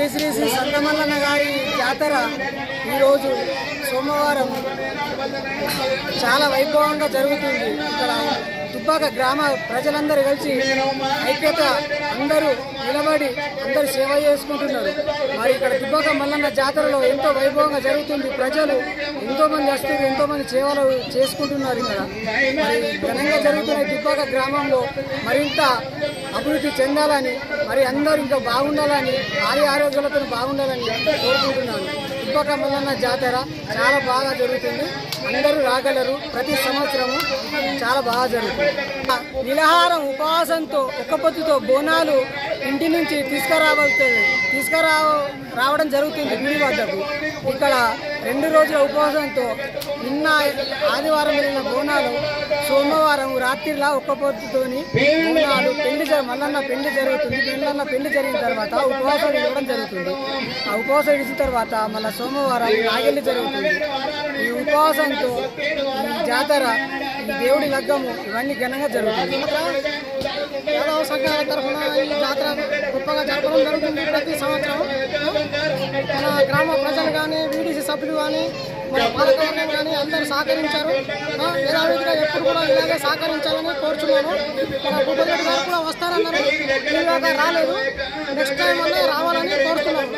శ్రీ శ్రీ శ్రీ సంతమల్లన్న గారి జాతర ఈరోజు సోమవారం చాలా వైభవంగా జరుగుతుంది ఇక్కడ దుబ్బాక గ్రామ ప్రజలందరూ కలిసి ఐక్యత అందరూ నిలబడి అందరూ సేవ చేసుకుంటున్నారు మరి ఇక్కడ దుబ్బాక మల్లన్న జాతరలో ఎంతో వైభవంగా జరుగుతుంది ప్రజలు ఎంతో మంది వస్తారు ఎంతో మంది సేవలు చేసుకుంటున్నారు ఇక్కడ మరి ఘనంగా జరుగుతున్న ఈ దుబ్బాక గ్రామంలో మరింత అభివృద్ధి చెందాలని మరి అందరూ ఇంకా బాగుండాలని ఆరి ఆరోగ్యాలతో బాగుండాలని కోరుకుంటున్నాను దుబ్బాక మల్లన్న జాతర చాలా బాగా జరుగుతుంది అందరూ రాగలరు ప్రతి సంవత్సరము చాలా బాగా జరుగుతుంది ఆ నిలహారం ఉపవాసంతో ఒక్క పొద్దుతో బోనాలు ఇంటి నుంచి తీసుకురావాల్సింది తీసుకురా రావడం జరుగుతుంది గుడి వద్దకు ఇక్కడ రెండు రోజుల ఉపవాసంతో నిన్న ఆదివారం వెళ్ళిన బోనాలు సోమవారం రాత్రిలా ఒక్క పొద్దుతోని బోనాలు పెళ్లి జ- మల్లన్న పెళ్లి జరుగుతుంది మల్లన్న పెళ్లి జరిగిన తర్వాత ఉపవాసం ఇవ్వడం జరుగుతుంది ఆ ఉపవాసం ఇచ్చిన తర్వాత మళ్ళీ సోమవారం నాగెళ్ళి జరుగుతుంది ఈ ఉపవాసంతో ఈ జాతర ఈ దేవుడి లగ్గము ఇవన్నీ ఘనంగా జరుగుతుంది యాదవ సంఘాల తరఫున ఈ జాతర గొప్పగా జరపడం జరుగుతుంది ప్రతి సంవత్సరం మన గ్రామ ప్రజలు కానీ వీడీసీ సభ్యులు కానీ మన పాలకవర్గం కానీ అందరూ సహకరించారు ఆ, యథావిధిగా ఎప్పుడు కూడా ఇలాగే సహకరించాలని కోరుచున్నాను మన భూపతి గారు కూడా వస్తారన్నారు ఇలాగా రాలేదు నెక్స్ట్ టైం అన్నా రావాలని కోరుతున్నాను